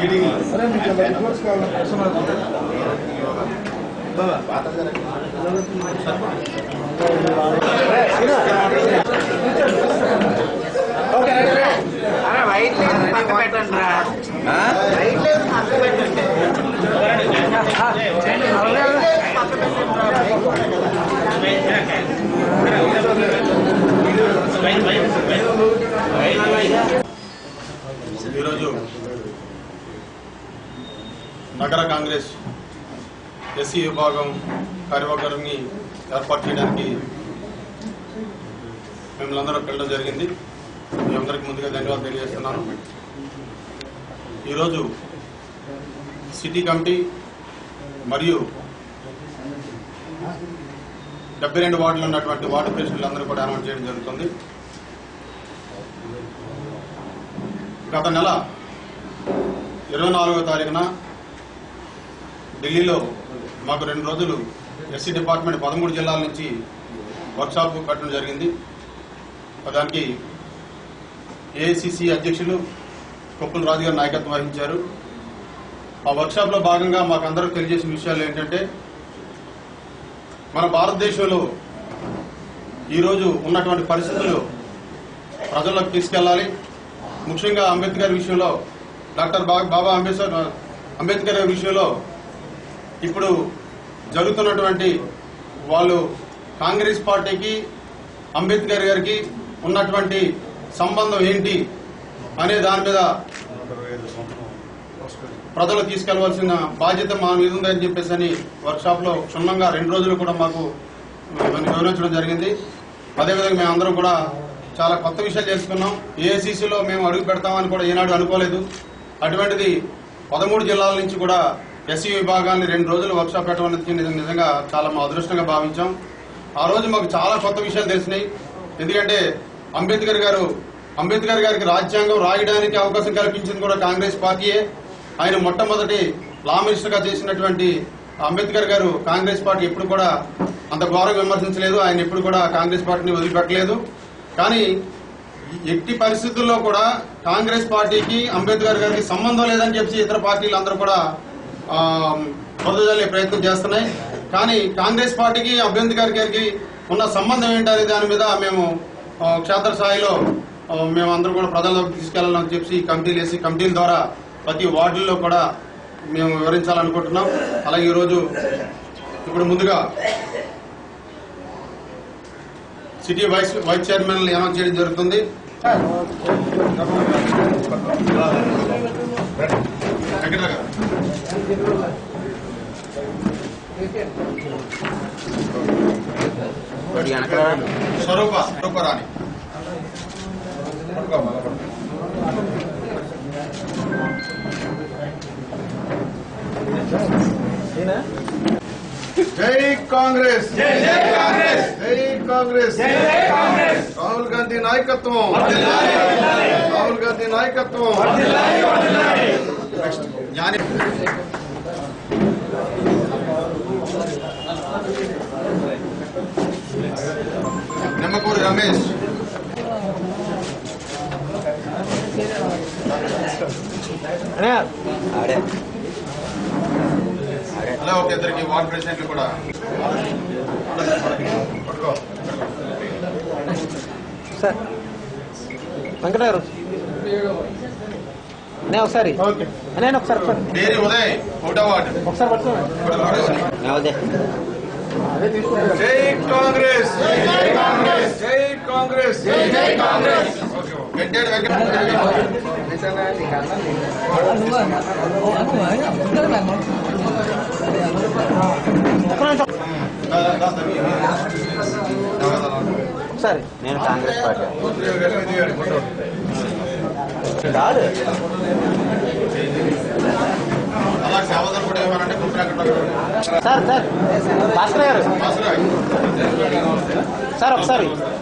White లేదు పక్క పెట్టండి రా వైట్ లేదు పక్క పెట్టండి పక్క ఈరోజు నగర కాంగ్రెస్ ఎస్సీ విభాగం కార్యవర్గాన్ని ఏర్పాటు చేయడానికి మిమ్మల్ని అందరూ వెళ్ళడం జరిగింది మీ అందరికి ముందుగా ధన్యవాదాలు తెలియజేస్తున్నాను ఈరోజు సిటీ కమిటీ మరియు డెబ్బై రెండు వార్డులు ఉన్నటువంటి వార్డు ప్రెసిడెంట్లందరూ కూడా అనౌన్స్ చేయడం జరుగుతుంది గత నెల ఇరవై నాలుగో తారీఖున ఢిల్లీలో మాకు రెండు రోజులు ఎస్సీ డిపార్ట్మెంట్ పదమూడు జిల్లాల నుంచి వర్క్షాప్ పెట్టడం జరిగింది దానికి ఏఐసిసి అధ్యక్షులు కొప్పుల రాజు గారు నాయకత్వం వహించారు ఆ వర్క్షాప్ లో భాగంగా మాకు అందరూ తెలియజేసిన విషయాలు ఏంటంటే మన భారతదేశంలో ఈరోజు ఉన్నటువంటి పరిస్థితులు ప్రజల్లోకి తీసుకెళ్లాలి ముఖ్యంగా అంబేద్కర్ విషయంలో డాక్టర్ బా- బాబా అంబేద్కర్ అంబేద్కర్ గారి విషయంలో ఇప్పుడు జరుగుతున్నటువంటి వాళ్ళు కాంగ్రెస్ పార్టీకి అంబేద్కర్ గారికి ఉన్నటువంటి సంబంధం ఏంటి అనే దాని మీద ప్రజలు తీసుకెళ్లవలసిన బాధ్యత మా మీద ఉందని చెప్పేసి అని వర్క్షాప్ లో క్షుణ్ణంగా రెండు రోజులు కూడా మాకు మనకి వివరించడం జరిగింది అదేవిధంగా మేము అందరం కూడా చాలా కొత్త విషయాలు చేసుకున్నాం ఏఐసీసీలో మేము అడుగు పెడతామని కూడా ఈనాడు అనుకోలేదు అటువంటిది పదమూడు జిల్లాల నుంచి కూడా ఎస్సీ విభాగాన్ని రెండు రోజులు వర్క్షాప్ పెట్టడం అనేది నిజం- నిజంగా చాలా మా అదృష్టంగా భావించాం ఆ రోజు మాకు చాలా కొత్త విషయాలు తెలిసినాయి ఎందుకంటే అంబేద్కర్ గారు అంబేద్కర్ గారికి రాజ్యాంగం రాయడానికి అవకాశం కల్పించింది కూడా కాంగ్రెస్ పార్టీయే ఆయన మొట్టమొదటి లా మినిస్టర్ గా చేసినటువంటి అంబేద్కర్ గారు కాంగ్రెస్ పార్టీ ఎప్పుడు కూడా అంత ఘోరంగా విమర్శించలేదు ఆయన ఎప్పుడు కూడా కాంగ్రెస్ పార్టీని వదిలిపెట్టలేదు కానీ ఎట్టి పరిస్థితుల్లో కూడా కాంగ్రెస్ పార్టీకి అంబేద్కర్ గారికి సంబంధం లేదని చెప్పి ఇతర పార్టీలు అందరూ కూడా ఆ, బురదజల్లే ప్రయత్నం చేస్తున్నాయి కానీ కాంగ్రెస్ పార్టీకి అంబేద్కర్ గారికి ఉన్న సంబంధం ఏంటనే దాని మీద మేము ఆ, క్షేత్రస్థాయిలో ఆ, మేము అందరూ కూడా ప్రజల్లోకి తీసుకెళ్లాలని చెప్పి కమిటీలు వేసి కమిటీల ద్వారా ప్రతి వార్డుల్లో కూడా మేము వివరించాలనుకుంటున్నాం అలాగే ఈరోజు ఇప్పుడు ముందుగా city vice vice chairman announce చేయడం జరుగుతుంది వెంకటరావు గారు. స్వరూప స్వరూప రాణి జై కాంగ్రెస్ జై జై కాంగ్రెస్ జై కాంగ్రెస్ జై జై కాంగ్రెస్ రాహుల్ గాంధీ నాయకత్వం రాహుల్ గాంధీ నాయకత్వం జ్ఞాని నిమ్మకూరి రమేష్ అలా ఒక ఇద్దరికి వార్డ్ ప్రెసిడెంట్లు కూడా పట్టుకో. సార్ వెంకటగారు నేను ఒకసారి నేను ఒకసారి ఒకసారి డేరి ఉదయ్ ఒకటో వార్డు ఒకసారి పట్టుకోండి జై కాంగ్రెస్ జై జై కాంగ్రెస్ జై కాంగ్రెస్ జై జై కాంగ్రెస్ గడ్డేడు వెంకట ఒకసారి నేను కాంగ్రెస్ పార్టీ అలా సేవదలు కూడా ఏమనంటే గుర్తు సార్ సార్ భాస్కర్ గారు మాస్టర్ సార్ ఒకసారి